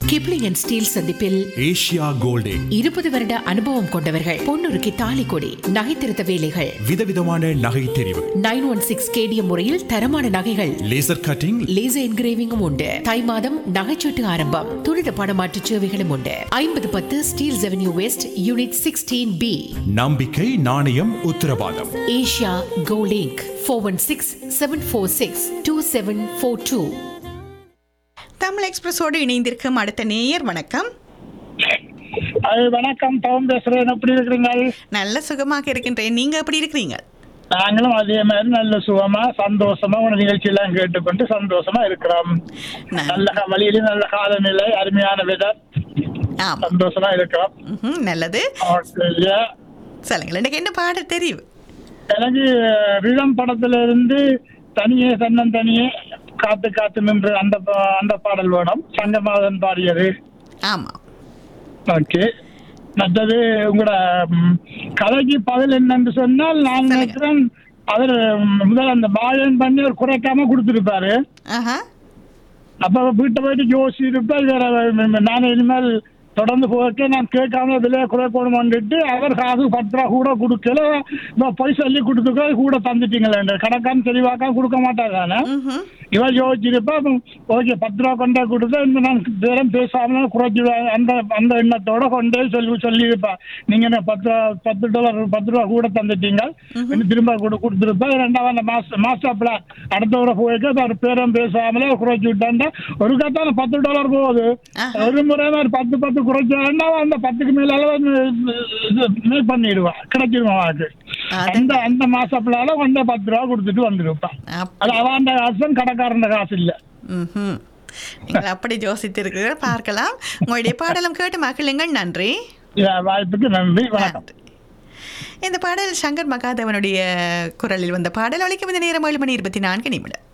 Kipling and steel சந்திப்பில் Asia கோல்டே இருபது வருட அனுபவம் கொண்டவர்கள் பொன்னுருக்கு தாலி கொடி நகைத்திருத்த வேலைகள் விதவிதமான நகை தெரிவு நைன் ஒன் சிக்ஸ் கேடிஎம் முறையில் தரமான நகைகள் லேசர் கட்டிங் லேசர் என்கிரேவிங்கும் உண்டு தை மாதம் நகைச்சீட்டு ஆரம்பம் துரித பணமாற்று சேவைகளும் உண்டு ஐம்பது பத்து steel revenue west unit sixteen B நம்பிக்கை நாணயம் உத்தரவாதம் ஏஷியா கோலிங்க் four one six seven four six two seven four two Tamil எக்ஸ்பிரஸோடு இணைந்திருக்கும் அடுத்த நேயர் வணக்கம் அது வணக்கம் பவன் பேசுறேன் எப்படி இருக்கிறீங்க நல்ல சுகமாக இருக்கின்றேன் நீங்க எப்படி இருக்கிறீங்க நாங்களும் அதே மாதிரி நல்ல சுகமா சந்தோஷமா உன நிகழ்ச்சி எல்லாம் கேட்டுக்கொண்டு சந்தோஷமா இருக்கிறோம் ந- நல்ல க- வழியில நல்ல காலநிலை அருமையான வெதர் ஆமா சந்தோஷமா இருக்கிறோம் ம்ஹும், நல்லது ஆஸ்திரேலியா சொல்லுங்கள் எனக்கு என்ன பாட தெரியும் எனக்கு ரிதம் படத்துல இருந்து தனியே தன்னன் தனியே காத்து காத்து நின்று அந்த பா- அந்த பாடல் வேணும் சங்கமாதன் பாடியது ஆமா ஓகே மற்றது உங்களோட ம், கதைக்கு பதில் என்னன்னு சொன்னால் நான் சொல்லுங்க. நினைக்கிறேன் அவர் ம், முதல்ல அந்த பாயன் பண்ணி அவர் குறைக்காம கொடுத்துருப்பாரு ஆஹா அப்ப வீட்டை போயிட்டு யோசிச்சிருப்பா வேற நான் இனிமேல் தொடர்ந்து போக நான் கேட்காம விலையை குறைக்கணும்னுட்டு அவர் காசு பத்து ரூபா கூட கொடுக்கல இப்ப போய் சொல்லி கொடுத்துக்கோ கூட தந்துட்டீங்களே கணக்கான்னு தெளிவாக்கா கொடுக்க மாட்டாங்க ம்ஹும். இவன் யோசிச்சிருப்பா ஓகே பத்து ரூபா கொண்டே கொடுத்தா இந்த நான் பேரம் பேசாம குறைச்சி அந்த அந்த எண்ணத்தோட கொண்டே சொல்லி சொல்லியிருப்பா நீங்க என்ன பத்து ரூபா பத்து டாலர் பத்து ரூபா கூட தந்துட்டீங்க இன்னும் திரும்ப கூட கொடுத்துருப்பா ரெண்டாவது அந்த மாஸ்டர் மாஸ்டர் பிளான் அடுத்த முறை போயிட்டு அவர் பேரம் பேசாமலே குறைச்சி விட்டாண்டா ஒரு கத்தான பத்து டாலர் போகுது ஆஹா. ஒரு முறை மாதிரி பத்து பத்து குறைச்சாண்டா அந்த பத்துக்கு மேல இது பண்ணிடுவான் கிடைச்சிருவான் அவனுக்கு அது- அந்த அந்த மாசப்பிளால கொண்டே பத்து ரூபா கொடுத்துட்டு வந்துருப்பான் அப்ப- அது அவன் காசு கடைக்காரன் காசு இல்ல ம்ஹும். நீங்கள் அப்படி யோசித்திருக்கிறீர்கள் பார்க்கலாம் உங்களுடைய பாடலும் கேட்டு மகிழுங்கள் நன்றி இத வாய்ப்புக்கு நன்றி வணக்கம் நன்றி. இந்த பாடல் சங்கர் மகாதேவனுடைய குரலில் வந்த பாடல் ஒழிக்கும் இந்த நேரம் ஏழு மணி இருபத்தி நான்கு நிமிடம்